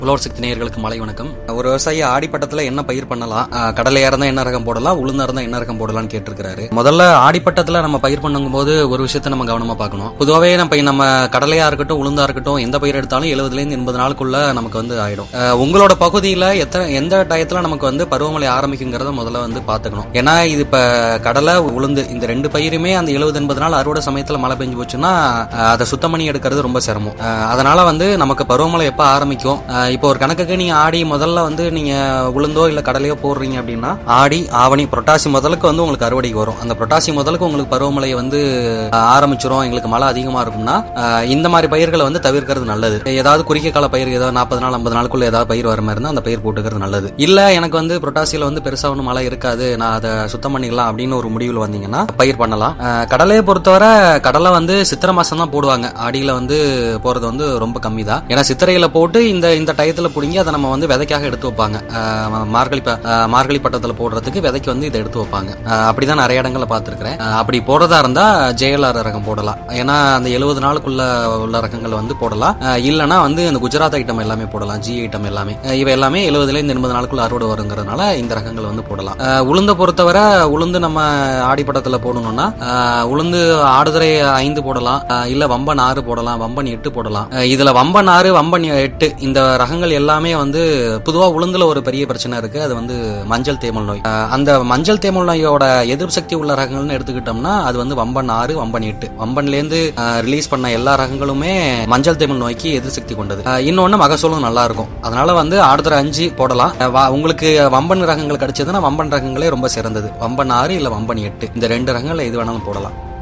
உழவர் சக்தி நேயர்களுக்கு மலை வணக்கம் ஒரு விவசாயி ஆடிப்பட்டத்துல என்ன பயிர் பண்ணலாம் அஹ், கடலையா இருந்தா என்ன ரகம் போடலாம் உளுந்தா இருந்தா என்ன ரகம் போடலாம்னு கேட்டிருக்காரு முதல்ல ஆடிப்பட்டத்துல நம்ம பயிர் பண்ணும் போது ஒரு விஷயத்த நம்ம கவனமா பார்க்கணும் பொதுவாகவே நம்ம நம்ம கடலையா இருக்கட்டும் உளுந்தா இருக்கட்டும் எந்த பயிர் எடுத்தாலும் எழுபதுல இருந்து எண்பது நாளுக்குள்ள நமக்கு வந்து ஆயிடும் அஹ், உங்களோட பகுதியில எத்தனை எந்த டயத்துல நமக்கு வந்து பருவமழை ஆரம்பிக்குங்கிறத முதல்ல வந்து பாத்துக்கணும் ஏன்னா இது இப்ப கடலை உளுந்து இந்த ரெண்டு பயிருமே அந்த எழுபது எண்பது நாள் அறுவடை சமயத்துல மழை பெஞ்சு போச்சுன்னா அஹ், அதை சுத்தம் பண்ணி எடுக்கிறது ரொம்ப சிரமம் அஹ், அதனால வந்து நமக்கு பருவமழை எப்ப ஆரம்பிக்கும் அஹ், இப்போ ஒரு கணக்குக்கு நீங்க ஆடி முதல்ல வந்து நீங்க உளுந்தோ இல்ல கடலையோ போடுறீங்க அப்படின்னா ஆடி ஆவணி புரட்டாசி முதலுக்கு வந்து உங்களுக்கு அறுவடைக்கு வரும் அந்த புரட்டாசி முதலுக்கு உங்களுக்கு பருவமழை வந்து அஹ், ஆரம்பிச்சிரும் எங்களுக்கு மழை அதிகமா இருக்கும்னா அஹ், இந்த மாதிரி பயிர்களை வந்து தவிர்க்கிறது நல்லது ஏதாவது குறுகிய கால பயிர் ஏதாவது நாற்பது நாள் ஐம்பது நாளுக்குள்ள ஏதாவது பயிர் வர மாதிரி இருந்தா அந்த பயிர் போட்டுக்கிறது நல்லது இல்ல எனக்கு வந்து புரட்டாசியில வந்து பெருசா ஒன்றும் மழை இருக்காது நான் அதை சுத்தம் பண்ணிக்கலாம் அப்படின்னு ஒரு முடிவில் வந்தீங்கன்னா பயிர் பண்ணலாம் அஹ், கடலையை பொறுத்தவரை கடலை வந்து சித்திரை மாசம் தான் போடுவாங்க ஆடியில வந்து போறது வந்து ரொம்ப கம்மி தான் ஏன்னா சித்திரையில போட்டு இந்த இந்த டயத்துல புடுங்கி அதை நம்ம வந்து விதைக்காக எடுத்து வைப்பாங்க அஹ், மார்கழி ப- அஹ், மார்கழி பட்டத்துல போடுறதுக்கு விதைக்கு வந்து இதை எடுத்து வைப்பாங்க அஹ், அப்படிதான் நிறைய இடங்கள்ல பார்த்திருக்கிறேன் அஹ், அப்படி போடுறதா இருந்தா ஜெயலர் ரகம் போடலாம் ஏன்னா அந்த எழுபது நாளுக்குள்ள உள்ள ரகங்கள் வந்து போடலாம் அஹ், இல்லைன்னா வந்து இந்த குஜராத் ஐட்டம் எல்லாமே போடலாம் ஜி ஐட்டம் எல்லாமே அஹ், இவை எல்லாமே எழுபதுல இருந்து எண்பது நாளுக்குள்ள அறுவடை வருங்கிறதுனால இந்த ரகங்கள் வந்து போடலாம் அஹ், உளுந்த பொறுத்தவரை உளுந்து நம்ம ஆடிப்பட்டத்துல போடணும்னா அஹ், உளுந்து ஆடுதுறை ஐந்து போடலாம் அஹ், இல்ல வம்பன் ஆறு போடலாம் வம்பன் எட்டு போடலாம் அஹ், இதுல வம்பன் ஆறு வம்பன் எட்டு இந்த ரகங்கள் எல்லாமே வந்து பொதுவா உளுந்துல ஒரு பெரிய பிரச்சனை இருக்கு அது வந்து மஞ்சள் தேமல் நோய் அஹ், அந்த மஞ்சள் தேமல் நோயோட எதிர்ப்பு சக்தி உள்ள ரகங்கள்னு எடுத்துக்கிட்டோம்னா அது வந்து வம்பன் ஆறு வம்பன் எட்டு வம்பன்ல இருந்து ரிலீஸ் பண்ண எல்லா ரகங்களுமே மஞ்சள் தேமல் நோய்க்கு எதிர் சக்தி கொண்டது அஹ், இன்னொன்னு மகசூலும் நல்லா இருக்கும் அதனால வந்து ஆடுதுறை அஞ்சு போடலாம் அஹ், வா- உங்களுக்கு வம்பன் ரகங்கள் கிடைச்சதுன்னா வம்பன் ரகங்களே ரொம்ப சிறந்தது வம்பன் ஆறு இல்ல வம்பன் எட்டு இந்த ரெண்டு ரகங்களை எது வேணாலும் போடலாம்